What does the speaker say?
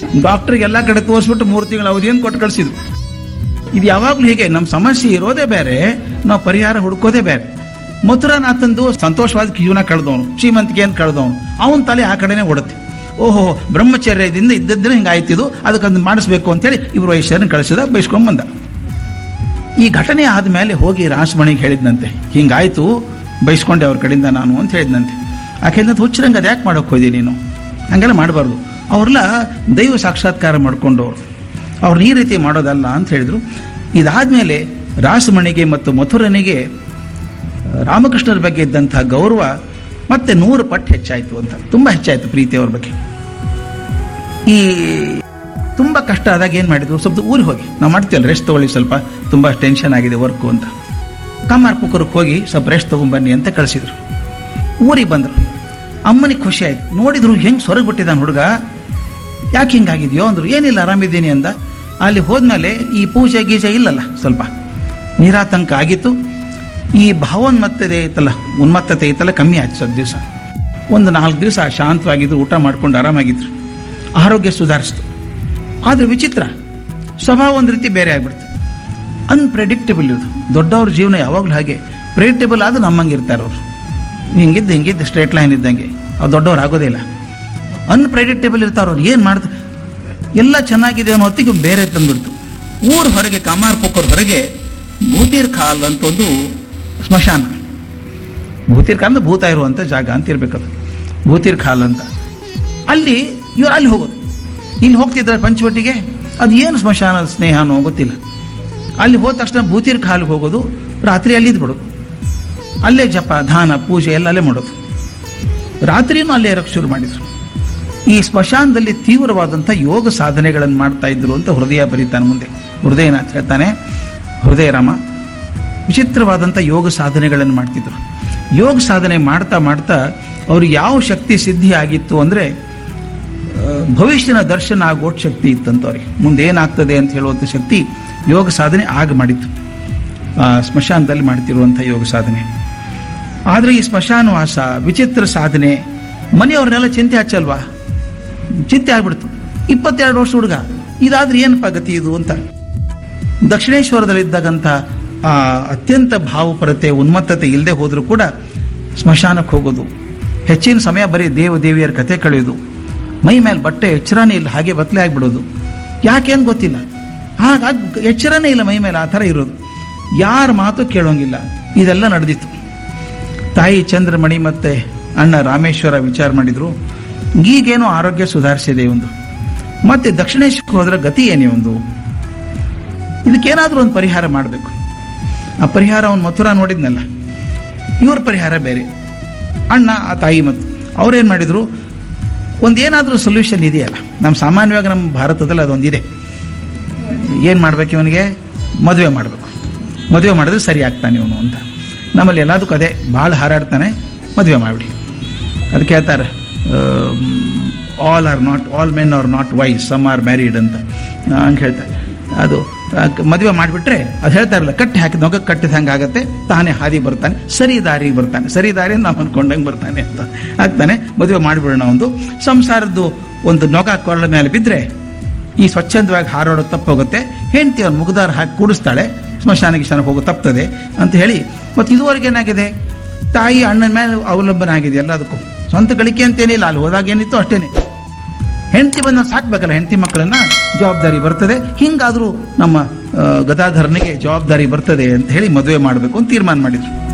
ಡಾಕ್ಟರ್ಗೆ ಎಲ್ಲ ಕಡೆ ತೋರಿಸ್ಬಿಟ್ಟು ಮೂರು ತಿಂಗಳ ಅವಧಿಯನ್ನು ಕೊಟ್ಟು ಕಳಿಸಿದ್ರು ಇದು ಯಾವಾಗಲೂ ಹೀಗೆ ನಮ್ಮ ಸಮಸ್ಯೆ ಇರೋದೇ ಬೇರೆ ನಾವು ಪರಿಹಾರ ಹುಡ್ಕೋದೇ ಬೇರೆ ಮಥುರಾನಾಥಂದು ಸಂತೋಷವಾದ ಜೀವನ ಕಳೆದವನು ಶ್ರೀಮಂತಿಕೆಯನ್ನು ಕಳೆದವನು ಅವನ ತಲೆ ಆ ಕಡೆನೇ ಓಡುತ್ತೆ ಓಹೋ ಬ್ರಹ್ಮಚರ್ಯದಿಂದ ಇದ್ದದ್ರೆ ಹಿಂಗಾಯ್ತಿದು ಅದಕ್ಕೊಂದು ಮಾಡಿಸ್ಬೇಕು ಅಂತೇಳಿ ಇವರು ಐಶ್ವರ್ಯನ ಕಳಿಸಿದ ಬೈಸ್ಕೊಂಡ್ ಬಂದ ಈ ಘಟನೆ ಆದಮೇಲೆ ಹೋಗಿ ರಾಸಮಣಿಗೆ ಹೇಳಿದ್ನಂತೆ ಹಿಂಗಾಯ್ತು ಬೈಸ್ಕೊಂಡೆ ಅವ್ರ ಕಡೆಯಿಂದ ನಾನು ಅಂತ ಹೇಳಿದ್ನಂತೆ ಆಕೆ ಹೇಳಿದಂತೆ ಹುಚ್ಚರಂಗೆ ಅದು ಯಾಕೆ ಮಾಡೋಕೆ ಹೋದಿ ನೀನು ಹಂಗೆಲ್ಲ ಮಾಡಬಾರ್ದು ಅವ್ರೆಲ್ಲ ದೈವ ಸಾಕ್ಷಾತ್ಕಾರ ಮಾಡ್ಕೊಂಡವ್ರು ಅವ್ರನ್ನ ಈ ರೀತಿ ಮಾಡೋದಲ್ಲ ಅಂತ ಹೇಳಿದ್ರು ಇದಾದ್ಮೇಲೆ ರಾಸಮಣಿಗೆ ಮತ್ತು ಮಥುರನಿಗೆ ರಾಮಕೃಷ್ಣರ ಬಗ್ಗೆ ಇದ್ದಂಥ ಗೌರವ ಮತ್ತೆ ನೂರು ಪಟ್ಟು ಹೆಚ್ಚಾಯಿತು ಅಂತ ತುಂಬ ಹೆಚ್ಚಾಯಿತು ಪ್ರೀತಿ ಅವ್ರ ಬಗ್ಗೆ ಈ ತುಂಬ ಕಷ್ಟ ಆದಾಗ ಏನು ಮಾಡಿದ್ರು ಸ್ವಲ್ಪ ಊರಿಗೆ ಹೋಗಿ ನಾವು ಮಾಡ್ತೀವಲ್ಲ ರೆಸ್ಟ್ ತಗೊಳ್ಳಿ ಸ್ವಲ್ಪ ತುಂಬ ಟೆನ್ಷನ್ ಆಗಿದೆ ವರ್ಕು ಅಂತ ಕಮ್ಮಾರ್ಪುಕರಿಗೆ ಹೋಗಿ ಸ್ವಲ್ಪ ರೆಸ್ಟ್ ತೊಗೊಂಬನ್ನಿ ಅಂತ ಕಳಿಸಿದ್ರು ಊರಿಗೆ ಬಂದರು ಅಮ್ಮನಿಗೆ ಖುಷಿ ಆಯ್ತು ನೋಡಿದ್ರು ಹೆಂಗೆ ಸೊರಗ್ ಬಿಟ್ಟಿದ್ದಾನೆ ಹುಡುಗ ಯಾಕೆ ಹಿಂಗಾಗಿದೆಯೋ ಅಂದ್ರು ಏನಿಲ್ಲ ಆರಾಮಿದ್ದೀನಿ ಅಂದ ಅಲ್ಲಿ ಹೋದ್ಮೇಲೆ ಈ ಪೂಜೆ ಗೀಜೆ ಇಲ್ಲಲ್ಲ ಸ್ವಲ್ಪ ನಿರಾತಂಕ ಆಗಿತ್ತು ಈ ಭಾವೋನ್ಮತ್ತತೆ ಐತಲ್ಲ ಉನ್ಮತ್ತತೆ ಐತಲ್ಲ ಕಮ್ಮಿ ಆಯ್ತು ಸ್ವಲ್ಪ ದಿವಸ ಒಂದು ನಾಲ್ಕು ದಿವಸ ಶಾಂತವಾಗಿದ್ರು ಊಟ ಮಾಡ್ಕೊಂಡು ಆರಾಮಾಗಿದ್ರು ಆರೋಗ್ಯ ಸುಧಾರಿಸ್ತು ಆದರೆ ವಿಚಿತ್ರ ಸ್ವಭಾವ ಒಂದು ರೀತಿ ಬೇರೆ ಆಗ್ಬಿಡ್ತು ಅನ್ಪ್ರೆಡಿಕ್ಟಬಲ್ ಇದು ದೊಡ್ಡವ್ರ ಜೀವನ ಯಾವಾಗಲೂ ಹಾಗೆ ಪ್ರೆಡಿಕ್ಟಬಲ್ ಆದ್ರೂ ನಮ್ಮಂಗೆ ಇರ್ತಾರೆ ಅವರು ಹಿಂಗಿದ್ದು ಹಿಂಗಿದ್ದು ಸ್ಟ್ರೇಟ್ ಲೈನ್ ಇದ್ದಂಗೆ ಅವ್ರು ದೊಡ್ಡವ್ರು ಆಗೋದೇ ಇಲ್ಲ ಅನ್ಪ್ರೆಡಿಕ್ಟಬಲ್ ಇರ್ತಾರೆ ಅವ್ರು ಏನು ಮಾಡ್ತಾರೆ ಎಲ್ಲ ಚೆನ್ನಾಗಿದೆ ಅನ್ನೋ ಹೊತ್ತಿಗೆ ಬೇರೆ ತಂದ್ಬಿಡ್ತು ಊರ ಹೊರಗೆ ಕಮಾರ್ ಪೊಕ್ಕರ್ ಹೊರಗೆ ಭೂತೀರ್ ಖಾಲ್ ಅಂತ ಒಂದು ಸ್ಮಶಾನ ಭೂತೀರ್ ಖಾಲ್ ಅಂದ್ರೆ ಭೂತ ಇರುವಂಥ ಜಾಗ ಅಂತ ಇರ್ಬೇಕದು ಭೂತೀರ್ ಖಾಲ್ ಅಂತ ಅಲ್ಲಿ ಇವ್ರು ಅಲ್ಲಿ ಹೋಗೋದು ಇಲ್ಲಿ ಹೋಗ್ತಿದ್ದಾರೆ ಪಂಚವಟಿಗೆ ಅದು ಏನು ಸ್ಮಶಾನ ಸ್ನೇಹನೋ ಗೊತ್ತಿಲ್ಲ ಅಲ್ಲಿ ಹೋದ ತಕ್ಷಣ ಭೂತೀರ್ ಖಾಲ್ಗೆ ಹೋಗೋದು ರಾತ್ರಿ ಅಲ್ಲಿ ಇದ್ಬಿಡೋದು ಅಲ್ಲೇ ಜಪ ದಾನ ಪೂಜೆ ಎಲ್ಲ ಅಲ್ಲೇ ಮಾಡೋದು ರಾತ್ರಿನೂ ಅಲ್ಲೇ ಇರೋಕ್ಕೆ ಶುರು ಮಾಡಿದ್ರು ಈ ಸ್ಮಶಾನದಲ್ಲಿ ತೀವ್ರವಾದಂಥ ಯೋಗ ಸಾಧನೆಗಳನ್ನು ಮಾಡ್ತಾ ಇದ್ರು ಅಂತ ಹೃದಯ ಬರೀತಾನೆ ಮುಂದೆ ಹೃದಯನಾಥ್ ಹೇಳ್ತಾನೆ ಹೃದಯರಾಮ ವಿಚಿತ್ರವಾದಂಥ ಯೋಗ ಸಾಧನೆಗಳನ್ನು ಮಾಡ್ತಿದ್ರು ಯೋಗ ಸಾಧನೆ ಮಾಡ್ತಾ ಮಾಡ್ತಾ ಅವ್ರಿಗೆ ಯಾವ ಶಕ್ತಿ ಸಿದ್ಧಿ ಆಗಿತ್ತು ಅಂದರೆ ಭವಿಷ್ಯನ ದರ್ಶನ ಆಗೋಟ್ ಶಕ್ತಿ ಇತ್ತಂತ ಅವ್ರಿಗೆ ಮುಂದೆ ಏನಾಗ್ತದೆ ಅಂತ ಹೇಳುವಂಥ ಶಕ್ತಿ ಯೋಗ ಸಾಧನೆ ಆಗ ಮಾಡಿತ್ತು ಆ ಸ್ಮಶಾನದಲ್ಲಿ ಮಾಡ್ತಿರುವಂಥ ಯೋಗ ಸಾಧನೆ ಆದರೆ ಈ ಸ್ಮಶಾನವಾಸ ವಿಚಿತ್ರ ಸಾಧನೆ ಮನೆಯವ್ರನ್ನೆಲ್ಲ ಚಿಂತೆ ಹಚ್ಚಲ್ವಾ ಚಿಂತೆ ಆಗ್ಬಿಡ್ತು ಇಪ್ಪತ್ತೆರಡು ವರ್ಷ ಹುಡುಗ ಇದಾದ್ರೆ ಏನಪ್ಪ ಗತಿ ಇದು ಅಂತ ದಕ್ಷಿಣೇಶ್ವರದಲ್ಲಿದ್ದಾಗಂಥ ಆ ಅತ್ಯಂತ ಭಾವಪರತೆ ಉನ್ಮತ್ತತೆ ಇಲ್ಲದೆ ಹೋದರೂ ಕೂಡ ಸ್ಮಶಾನಕ್ಕೆ ಹೋಗೋದು ಹೆಚ್ಚಿನ ಸಮಯ ಬರೀ ದೇವ ದೇವಿಯರ ಕತೆ ಕಳೆಯೋದು ಮೈ ಮೇಲೆ ಬಟ್ಟೆ ಎಚ್ಚರನೇ ಇಲ್ಲ ಹಾಗೆ ಬತ್ತಲೆ ಆಗಿಬಿಡೋದು ಯಾಕೇನು ಗೊತ್ತಿಲ್ಲ ಹಾಗಾಗಿ ಎಚ್ಚರನೇ ಇಲ್ಲ ಮೈ ಮೇಲೆ ಆ ಥರ ಇರೋದು ಯಾರ ಮಾತು ಕೇಳೋಂಗಿಲ್ಲ ಇದೆಲ್ಲ ನಡೆದಿತ್ತು ತಾಯಿ ಚಂದ್ರಮಣಿ ಮತ್ತೆ ಅಣ್ಣ ರಾಮೇಶ್ವರ ವಿಚಾರ ಮಾಡಿದ್ರು ಈಗೇನೋ ಆರೋಗ್ಯ ಸುಧಾರಿಸಿದೆ ಒಂದು ಮತ್ತೆ ದಕ್ಷಿಣೇಶ್ವರಕ್ಕೆ ಹೋದ್ರೆ ಗತಿ ಏನೇ ಒಂದು ಇದಕ್ಕೇನಾದ್ರೂ ಒಂದು ಪರಿಹಾರ ಮಾಡಬೇಕು ಆ ಪರಿಹಾರ ಅವನು ಮಥುರಾ ನೋಡಿದ್ನಲ್ಲ ಇವ್ರ ಪರಿಹಾರ ಬೇರೆ ಅಣ್ಣ ಆ ತಾಯಿ ಮತ್ತು ಅವ್ರೇನು ಮಾಡಿದ್ರು ಒಂದೇನಾದ್ರೂ ಸೊಲ್ಯೂಷನ್ ಇದೆಯಲ್ಲ ನಮ್ಮ ಸಾಮಾನ್ಯವಾಗಿ ನಮ್ಮ ಭಾರತದಲ್ಲಿ ಅದೊಂದಿದೆ ಏನು ಮಾಡ್ಬೇಕು ಇವನಿಗೆ ಮದುವೆ ಮಾಡಬೇಕು ಮದುವೆ ಮಾಡಿದ್ರೆ ಸರಿ ಆಗ್ತಾನೆ ಇವನು ಅಂತ ನಮ್ಮಲ್ಲಿ ಎಲ್ಲದಕ್ಕೂ ಅದೇ ಭಾಳ ಹಾರಾಡ್ತಾನೆ ಮದುವೆ ಮಾಡಿಬಿಡಿ ಅದಕ್ಕೆ ಹೇಳ್ತಾರೆ all are not all men are not wise some are married ಅಂತ ಹಂಗೆ ಹೇಳ್ತಾರೆ ಅದು ಮದುವೆ ಮಾಡಿಬಿಟ್ರೆ ಅದು ಹೇಳ್ತಾರಲ್ಲ ಕಟ್ಟಿ ಹಾಕಿದ ನೊಗ ಕಟ್ಟಿದ ಹಂಗೆ ಆಗುತ್ತೆ ತಾನೇ ಹಾದಿ ಬರ್ತಾನೆ ಸರಿ ದಾರಿಗೆ ಬರ್ತಾನೆ ಸರಿ ದಾರಿ ನಾವು ಅನ್ಕೊಂಡಂಗೆ ಬರ್ತಾನೆ ಅಂತ ಆಗ್ತಾನೆ ಮದುವೆ ಮಾಡಿಬಿಡೋಣ ಒಂದು ಸಂಸಾರದ್ದು ಒಂದು ನೊಗ ಕೊರಳ ಮೇಲೆ ಬಿದ್ದರೆ ಈ ಸ್ವಚ್ಛಂದವಾಗಿ ಹಾರಾಡೋದು ತಪ್ಪೋಗುತ್ತೆ ಹೆಂಡತಿ ಅವ್ನು ಮುಗ್ದಾರ ಹಾಕಿ ಕೂಡಿಸ್ತಾಳೆ ಸ್ಮಶಾನ ಗಿಶಾನಕ್ಕೆ ಹೋಗೋ ತಪ್ತದೆ ಅಂತ ಹೇಳಿ ಮತ್ತು ಇದುವರೆಗೆ ಏನಾಗಿದೆ ತಾಯಿ ಅಣ್ಣನ ಮೇಲೆ ಅವಲಂಬನೆ ಆಗಿದೆ ಎಲ್ಲದಕ್ಕೂ ಸ್ವಂತ ಗಳಿಕೆ ಅಂತೇನಿಲ್ಲ ಅಲ್ಲಿ ಹೋದಾಗ ಏನಿತ್ತು ಅಷ್ಟೇನೆ ಹೆಂಡತಿ ಬಂದ ಸಾಕ್ಬೇಕಲ್ಲ ಹೆಂಡತಿ ಮಕ್ಕಳನ್ನ ಜವಾಬ್ದಾರಿ ಬರ್ತದೆ ಹಿಂಗಾದ್ರೂ ನಮ್ಮ ಆ, ಗದಾಧರನಿಗೆ ಜವಾಬ್ದಾರಿ ಬರ್ತದೆ ಅಂತ ಹೇಳಿ ಮದುವೆ ಮಾಡಬೇಕು ಅಂತ ತೀರ್ಮಾನ ಮಾಡಿದ್ರು